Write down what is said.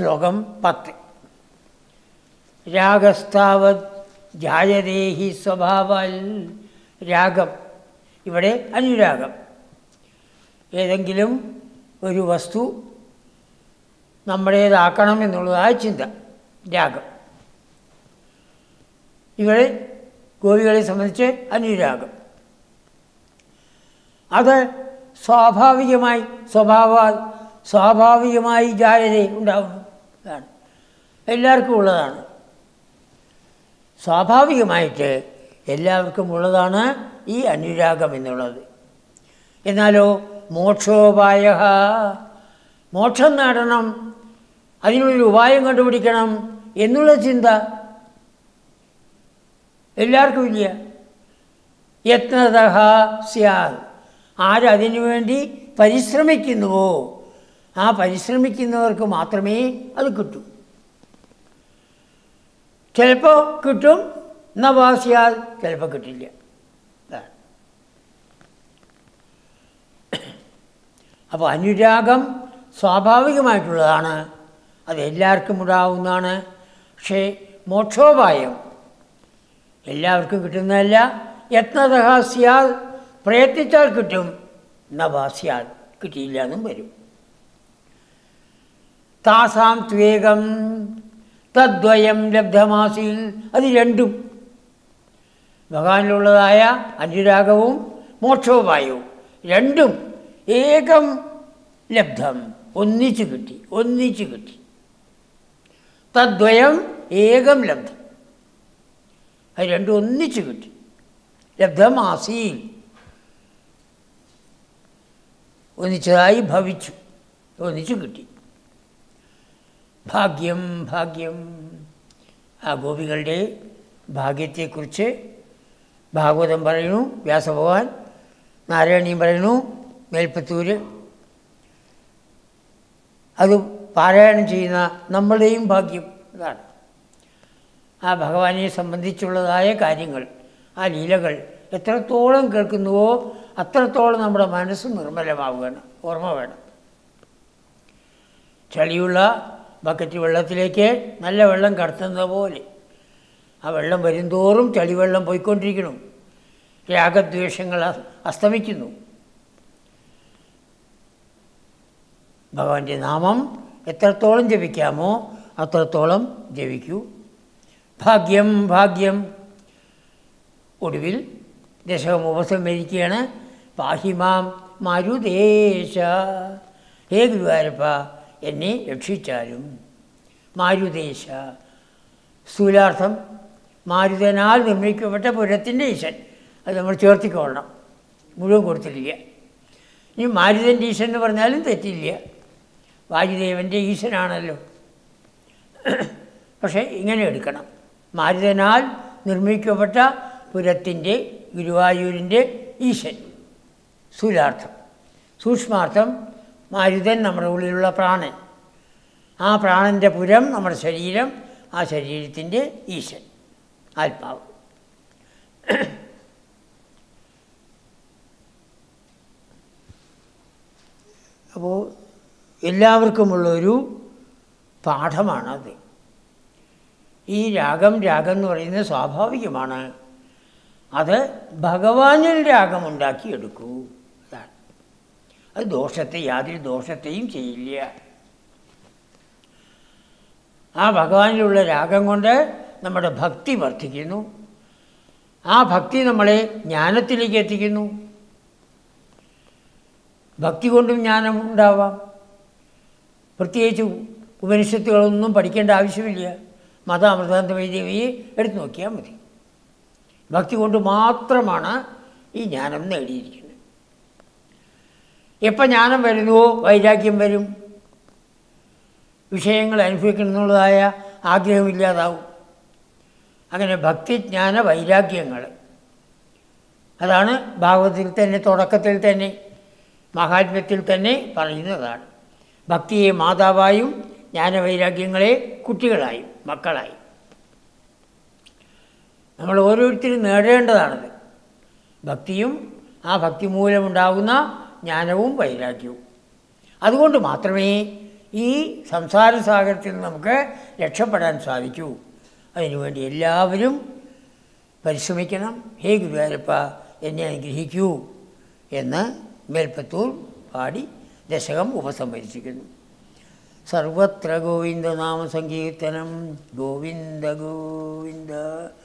ശ്ലോകം പത്ത് രാഗസ്ഥാവത് ജായതേഹി സ്വഭാവൽ രാഗം ഇവിടെ അനുരാഗം ഏതെങ്കിലും ഒരു വസ്തു നമ്മുടേതാക്കണം എന്നുള്ളതായ ചിന്ത രാഗം ഇവിടെ ഗോപികളെ സംബന്ധിച്ച് അനുരാഗം അത് സ്വാഭാവികമായി സ്വഭാവ സ്വാഭാവികമായി ജാഗ്രത ഉണ്ടാവുന്നു അതാണ് എല്ലാവർക്കും ഉള്ളതാണ് സ്വാഭാവികമായിട്ട് എല്ലാവർക്കും ഉള്ളതാണ് ഈ അനുരാഗം എന്നുള്ളത് എന്നാലോ മോക്ഷോപായ മോക്ഷം നേടണം അതിനുള്ളൊരു ഉപായം കണ്ടുപിടിക്കണം എന്നുള്ള ചിന്ത എല്ലാവർക്കും ഇല്ല യത്നത സ്യാൽ ആരതിനു വേണ്ടി പരിശ്രമിക്കുന്നുവോ ആ പരിശ്രമിക്കുന്നവർക്ക് മാത്രമേ അത് കിട്ടൂ ചിലപ്പോൾ കിട്ടും നവാസിയാൽ ചിലപ്പോൾ കിട്ടില്ല അതാണ്. അപ്പോൾ അനുരാഗം സ്വാഭാവികമായിട്ടുള്ളതാണ് അത് എല്ലാവർക്കും ഉണ്ടാവുന്നതാണ് പക്ഷേ മോക്ഷോപായം എല്ലാവർക്കും കിട്ടുന്നതല്ല യത്നതഹാസ്യാൽ പ്രയത്നിച്ചാൽ കിട്ടും നവാസ്യാൽ കിട്ടിയില്ല എന്നും വരും താസാം ത്വേകം തദ്വയം ലബ്ധമാസിൽ അത് രണ്ടും ഭഗവാനിലുള്ളതായ അനുരാഗവും മോക്ഷോപായവും രണ്ടും ഏകം ലബ്ധം ഒന്നിച്ചു കിട്ടി ഒന്നിച്ചു കിട്ടി തദ്വയം ഏകം ലബ്ധം അത് രണ്ടും ഒന്നിച്ചു കിട്ടി ലബ്ധമാസീൽ ഒന്നിച്ചതായി ഭവിച്ചു ഒന്നിച്ചു കിട്ടി ഭാഗ്യം ഭാഗ്യം ആ ഗോപികളുടെ ഭാഗ്യത്തെക്കുറിച്ച് ഭാഗവതം പറയുന്നു വ്യാസഭഗവാൻ നാരായണീയം പറയുന്നു മേൽപ്പത്തൂര് അത് പാരായണം ചെയ്യുന്ന നമ്മളുടെയും ഭാഗ്യം അതാണ് ആ ഭഗവാനെ സംബന്ധിച്ചുള്ളതായ കാര്യങ്ങൾ ആ ലീലകൾ എത്രത്തോളം കേൾക്കുന്നുവോ അത്രത്തോളം നമ്മുടെ മനസ്സ് നിർമ്മലമാവുകയാണ് ഓർമ്മ വേണം ചളിയുള്ള ബക്കറ്റ് വെള്ളത്തിലേക്ക് നല്ല വെള്ളം കടത്തുന്ന പോലെ ആ വെള്ളം വരുംതോറും ചളിവെള്ളം പോയിക്കൊണ്ടിരിക്കണം രാഗദ്വേഷങ്ങൾ അ- അസ്തമിക്കുന്നു ഭഗവാന്റെ നാമം എത്രത്തോളം ജപിക്കാമോ അത്രത്തോളം ജപിക്കൂ ഭാഗ്യം ഭാഗ്യം ഒടുവിൽ ദശകം ഉപസംഹരിക്കുകയാണ് പാഹിമാം മാരുദേശ ഹേ ഗുരുവായൂരപ്പ എന്നെ രക്ഷിച്ചാലും മാരുദേശ സ്ഥൂലാർത്ഥം മാരുതനാൽ നിർമ്മിക്കപ്പെട്ട പുരത്തിൻ്റെ ഈശൻ അത് നമ്മൾ ചേർത്തിക്കൊള്ളണം മുഴുവൻ കൊടുത്തിട്ടില്ല ഇനി മാരുതൻ്റെ ഈശൻ എന്ന് പറഞ്ഞാലും തെറ്റില്ല വായുദേവൻ്റെ ഈശനാണല്ലോ പക്ഷേ ഇങ്ങനെ എടുക്കണം മാരുതനാൽ നിർമ്മിക്കപ്പെട്ട പുരത്തിൻ്റെ ഗുരുവായൂരിൻ്റെ ഈശൻ സ്ഥൂലാർത്ഥം സൂക്ഷ്മാർത്ഥം മാരുതൻ നമ്മുടെ ഉള്ളിലുള്ള പ്രാണൻ ആ പ്രാണൻ്റെ പുരം നമ്മുടെ ശരീരം ആ ശരീരത്തിൻ്റെ ഈശൻ ആത്മാവ് അപ്പോൾ എല്ലാവർക്കുമുള്ളൊരു പാഠമാണത് ഈ രാഗം രാഗം എന്ന് പറയുന്നത് സ്വാഭാവികമാണ് അത് ഭഗവാനിൽ രാഗമുണ്ടാക്കിയെടുക്കൂ അതാണ് അത് ദോഷത്തെ യാതൊരു ദോഷത്തെയും ചെയ്യില്ല ആ ഭഗവാനിലുള്ള രാഗം കൊണ്ട് നമ്മുടെ ഭക്തി വർദ്ധിക്കുന്നു ആ ഭക്തി നമ്മളെ ജ്ഞാനത്തിലേക്ക് എത്തിക്കുന്നു ഭക്തി കൊണ്ടും ജ്ഞാനം ഉണ്ടാവാം പ്രത്യേകിച്ച് ഉപനിഷത്തുകളൊന്നും പഠിക്കേണ്ട ആവശ്യമില്ല മത അമൃതാന്തമയ ദേവിയെ എടുത്തു നോക്കിയാൽ മതി ഭക്തി കൊണ്ട് മാത്രമാണ് ഈ ജ്ഞാനം നേടിയിരിക്കുന്നത് എപ്പോൾ ജ്ഞാനം വരുന്നുവോ വൈരാഗ്യം വരും വിഷയങ്ങൾ അനുഭവിക്കണം എന്നുള്ളതായ ആഗ്രഹമില്ലാതാവും അങ്ങനെ ഭക്തിജ്ഞാന വൈരാഗ്യങ്ങൾ അതാണ് ഭാഗവതത്തിൽ തന്നെ തുടക്കത്തിൽ തന്നെ മഹാത്മ്യത്തിൽ തന്നെ പറയുന്നതാണ് ഭക്തിയെ മാതാവായും ജ്ഞാനവൈരാഗ്യങ്ങളെ കുട്ടികളായും മക്കളായും നമ്മൾ ഓരോരുത്തരും നേടേണ്ടതാണത് ഭക്തിയും ആ ഭക്തി മൂലമുണ്ടാകുന്ന ജ്ഞാനവും വൈരാഗ്യവും അതുകൊണ്ട് മാത്രമേ ഈ സംസാര സാഗരത്തിൽ നിന്ന് നമുക്ക് രക്ഷപ്പെടാൻ സാധിക്കൂ അതിനുവേണ്ടി എല്ലാവരും പരിശ്രമിക്കണം ഹേ ഗുരുവായൂരപ്പ എന്നെ അനുഗ്രഹിക്കൂ എന്ന് മേൽപ്പത്തൂർ പാടി ദശകം ഉപസംഹരിച്ചിരിക്കുന്നു സർവത്ര ഗോവിന്ദ നാമസങ്കീർത്തനം ഗോവിന്ദ ഗോവിന്ദ